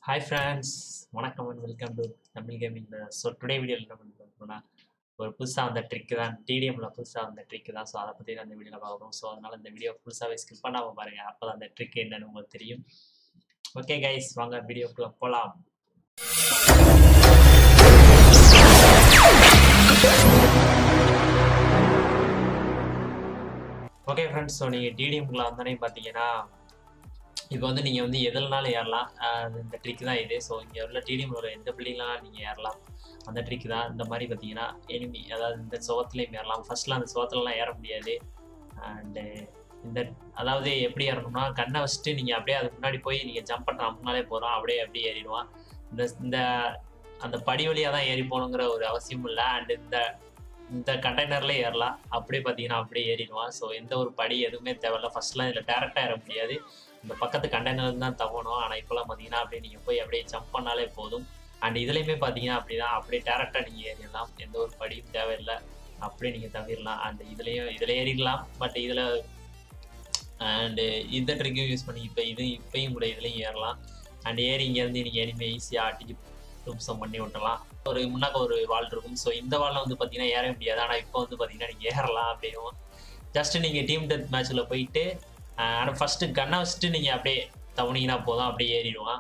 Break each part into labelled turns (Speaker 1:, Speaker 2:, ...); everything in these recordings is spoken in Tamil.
Speaker 1: ஹாய் ஃப்ரெண்ட்ஸ் வணக்கம் and welcome to Tamil gaming so today வீடியோவில் என்ன பண்ணி பார்க்கணும்னா ஒரு புதுசாக வந்த ட்ரிக்கு தான் டிடிஎம்ல புதுசாக வந்த ட்ரிக்கு தான் ஸோ அதை பற்றி தான் இந்த வீடியோவில் பார்க்குறோம் ஸோ அதனால் இந்த வீடியோ ஃபுல்ஸாகவே ஸ்கிப் பண்ணாமல் பாருங்கள் அப்போ தான் அந்த ட்ரிக் என்னன்னு உங்களுக்கு தெரியும் ஓகே கைஸ் வாங்க வீடியோக்குள்ளே போகலாம் ஓகே ஃப்ரெண்ட்ஸ் ஸோ நீங்கள் டிடிஎம்குள்ளே வந்தோடனே பார்த்தீங்கன்னா இப்போ வந்து நீங்கள் வந்து எதுலனாலும் ஏறலாம் ஆஹ் இந்த ட்ரிக் தான் இது ஸோ இங்கே உள்ள டிடிஎம் ஒரு எந்த பில்டிங்லாம் நீங்கள் ஏறலாம் அந்த ட்ரிக் தான் இந்த மாதிரி பார்த்தீங்கன்னா எனிமி அதாவது இந்த சுவத்துலேயும் ஏறலாம் ஃபர்ஸ்ட்லாம் அந்த சுவத்துலலாம் ஏற முடியாது அண்டு இந்த அதாவது எப்படி ஏறணும்னா கண்ணை வச்சுட்டு நீங்கள் அப்படியே அதுக்கு முன்னாடி போய் நீங்கள் ஜம்ப் பண்ணுற முன்னாலே போகிறோம் அப்படியே அப்படியே ஏறிடுவான் இந்த இந்த அந்த படி வழியாக தான் ஏறி போகணுங்கிற ஒரு அவசியமும் இல்லை அண்ட் இந்த இந்த கண்டெய்னர்லேயே ஏறலாம் அப்படியே பார்த்தீங்கன்னா அப்படியே ஏறிடுவான் ஸோ எந்த ஒரு படி எதுவுமே தேவையில்ல ஃபர்ஸ்ட்லாம் இதில் டேரெக்டாக ஏற முடியாது இந்த பக்கத்து கண்டெய்னர் தான் தவணும் ஆனால் இப்போலாம் பார்த்தீங்கன்னா அப்படியே நீங்கள் போய் அப்படியே ஜம்ப் பண்ணாலே போதும் அண்ட் இதுலேயுமே பார்த்தீங்கன்னா அப்படி தான் அப்படியே டேரெக்டாக நீங்கள் ஏறிடலாம் எந்த ஒரு படியும் தேவையில்லை அப்படியே நீங்கள் தவிரலாம் அண்ட் இதுலேயும் இதில் ஏறிடலாம் பட் இதில் அண்டு இந்த ட்ரிக்கையும் யூஸ் பண்ணி இப்போ இது இப்பயும் கூட இதுலேயும் ஏறலாம் அண்ட் ஏறி இங்கேருந்து நீங்கள் எனிமே ஈஸியாக அடிச்சு தும்சம் பண்ணி விட்டலாம் ஒரு முன்னாக்க ஒரு வால் இருக்கும் ஸோ இந்த வாலில் வந்து பார்த்தீங்கன்னா ஏற முடியாது ஆனால் இப்போ வந்து பார்த்தீங்கன்னா நீங்கள் ஏறலாம் அப்படியும் ஜஸ்ட் நீங்கள் டீம் டெத் மேட்ச்சில் போயிட்டு ஆனால் ஃபஸ்ட்டு கன்னை வச்சுட்டு நீங்கள் அப்படியே தவணிங்கன்னா போதும் அப்படியே ஏறிடுவான்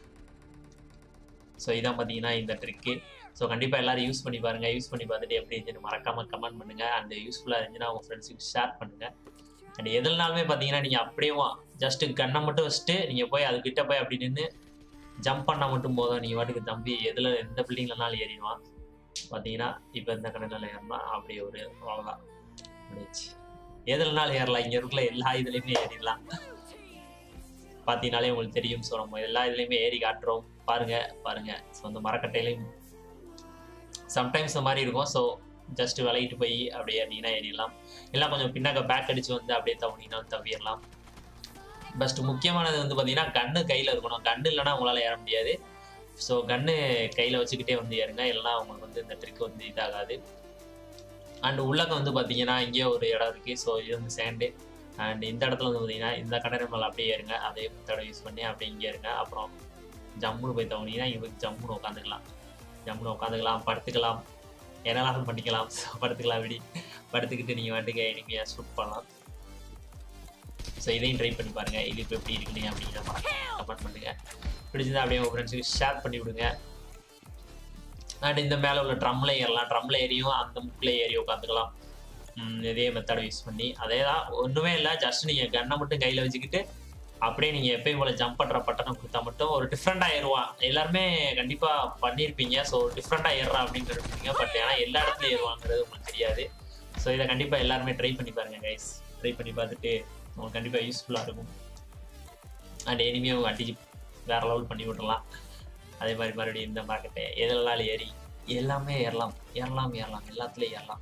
Speaker 1: ஸோ இதான் பார்த்தீங்கன்னா இந்த ட்ரிக்கு ஸோ கண்டிப்பாக எல்லாரும் யூஸ் பண்ணி பாருங்கள் யூஸ் பண்ணி பார்த்துட்டு எப்படி இருந்துச்சுன்னு மறக்காமல் கமெண்ட் பண்ணுங்கள் அண்ட் யூஸ்ஃபுல்லாக இருந்துச்சுன்னா உங்கள் ஃப்ரெண்ட்ஸுக்கு ஷேர் பண்ணுங்கள் அண்ட் எதுனாலுமே பார்த்தீங்கன்னா நீங்கள் அப்படியே ஜஸ்ட்டு கண்ணை மட்டும் வச்சுட்டு நீங்கள் போய் அதுக்கிட்ட போய் அப்படி நின்று ஜம்ப் பண்ணால் மட்டும் போதும் நீங்கள் வாட்டுக்கு தம்பி எதில் எந்த பில்டிங்லனாலும் ஏறிடுவான் பார்த்தீங்கன்னா இப்போ இந்த கடையில் ஏறினா அப்படி ஒரு அவ்வளோதான் முடிச்சு எதுலனாலும் ஏறலாம் இங்கே இருக்கிற எல்லா இதுலேயுமே ஏறிடலாம் பார்த்தீங்கனாலே உங்களுக்கு தெரியும் ஸோ நம்ம எல்லா இதுலேயுமே ஏறி காட்டுறோம் பாருங்க பாருங்க ஸோ அந்த மரக்கட்டையிலையும் சம்டைம்ஸ் இந்த மாதிரி இருக்கும் ஸோ ஜஸ்ட் விளையிட்டு போய் அப்படியே ஏறினீங்கன்னா ஏறிடலாம் இல்லை கொஞ்சம் பின்னாக்க பேக் அடிச்சு வந்து அப்படியே தவணிங்கன்னா தவிரலாம் ஃபஸ்ட் முக்கியமானது வந்து பார்த்தீங்கன்னா கன்று கையில் இருக்கணும் கன்று இல்லைன்னா உங்களால் ஏற முடியாது ஸோ கன்று கையில் வச்சுக்கிட்டே வந்து ஏறுங்க இல்லைன்னா உங்களுக்கு வந்து இந்த ட்ரிக் வந்து இதாகாது அண்ட் உள்ளக்க வந்து பார்த்தீங்கன்னா இங்கேயே ஒரு இடம் இருக்குது ஸோ இது வந்து சேண்டு அண்ட் இந்த இடத்துல வந்து பார்த்தீங்கன்னா இந்த கடற்கரை மேலே அப்படியே ஏறுங்க அதே தடவை யூஸ் பண்ணி அப்படியே இங்கே இருங்க அப்புறம் ஜம்முன்னு போய் தவணிங்கன்னா இங்கே போய் ஜம்முன்னு உட்காந்துக்கலாம் ஜம்முன்னு உட்காந்துக்கலாம் படுத்துக்கலாம் என்னெல்லாம் பண்ணிக்கலாம் படுத்துக்கலாம் அப்படி படுத்துக்கிட்டு நீங்கள் வாட்டுக்கு இனிமையாக ஷூட் பண்ணலாம் ஸோ இதையும் ட்ரை பண்ணி பாருங்கள் இது இப்போ எப்படி இருக்குன்னு அப்படிங்கிற கமெண்ட் பண்ணுங்கள் பிடிச்சதா அப்படியே உங்கள் ஃப்ரெண்ட்ஸுக்கு ஷேர் பண்ணி விடுங்க அண்ட் இந்த மேலே உள்ள ட்ரம்ல ஏறலாம் ட்ரம்ல ஏறியும் அந்த முக்கில் ஏறி உட்காந்துக்கலாம் இதே மெத்தடை யூஸ் பண்ணி அதே தான் ஒன்றுமே இல்லை ஜஸ்ட் நீங்கள் கன்னை மட்டும் கையில் வச்சுக்கிட்டு அப்படியே நீங்கள் எப்பயும் போல ஜம்ப் பண்ணுற பட்டனை கொடுத்தா மட்டும் ஒரு டிஃப்ரெண்ட்டாக ஏறுவான் எல்லாருமே கண்டிப்பாக பண்ணியிருப்பீங்க ஸோ டிஃப்ரெண்ட்டாக ஏறுறான் அப்படின்னு இருப்பீங்க பட் ஏன்னா எல்லா இடத்துலையும் ஏறுவாங்கிறது உங்களுக்கு தெரியாது ஸோ இதை கண்டிப்பாக எல்லாருமே ட்ரை பண்ணி பாருங்க கைஸ் ட்ரை பண்ணி பார்த்துட்டு உங்களுக்கு கண்டிப்பாக யூஸ்ஃபுல்லாக இருக்கும் அண்ட் இனிமேல் அடிச்சு வேறு லெவல் பண்ணி விட்டுறலாம் அதே மாதிரி மறுபடியும் இந்த மார்க்கெட்டை எதுலனாலும் ஏறி எல்லாமே ஏறலாம் ஏறலாம் ஏறலாம் எல்லாத்துலேயும் ஏறலாம்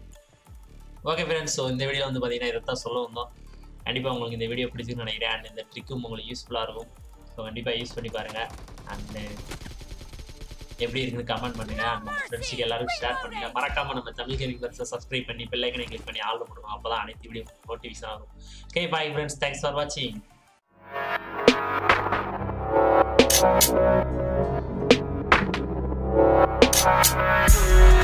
Speaker 1: ஓகே ஃப்ரெண்ட்ஸ் ஸோ இந்த வீடியோ வந்து பார்த்தீங்கன்னா இதை தான் சொல்ல வந்தோம் கண்டிப்பாக உங்களுக்கு இந்த வீடியோ பிடிச்சிருக்குன்னு நினைக்கிறேன் அண்ட் இந்த ட்ரிக்கும் உங்களுக்கு யூஸ்ஃபுல்லாக இருக்கும் ஸோ கண்டிப்பாக யூஸ் பண்ணி பாருங்கள் அண்டு எப்படி இருக்குன்னு கமெண்ட் பண்ணுங்க அண்ட் உங்கள் ஃப்ரெண்ட்ஸுக்கு எல்லாருக்கும் ஷேர் பண்ணுங்க மறக்காம நம்ம தமிழ் கேமிங் பர்ஸை சப்ஸ்கிரைப் பண்ணி பெல்லைக்கனை கிளிக் பண்ணி ஆள் பண்ணுவோம் அப்போ தான் அனைத்து வீடியோ நோட்டிஃபிகேஷன் ஆகும் okay bye friends thanks for வாட்சிங்
Speaker 2: Thank you.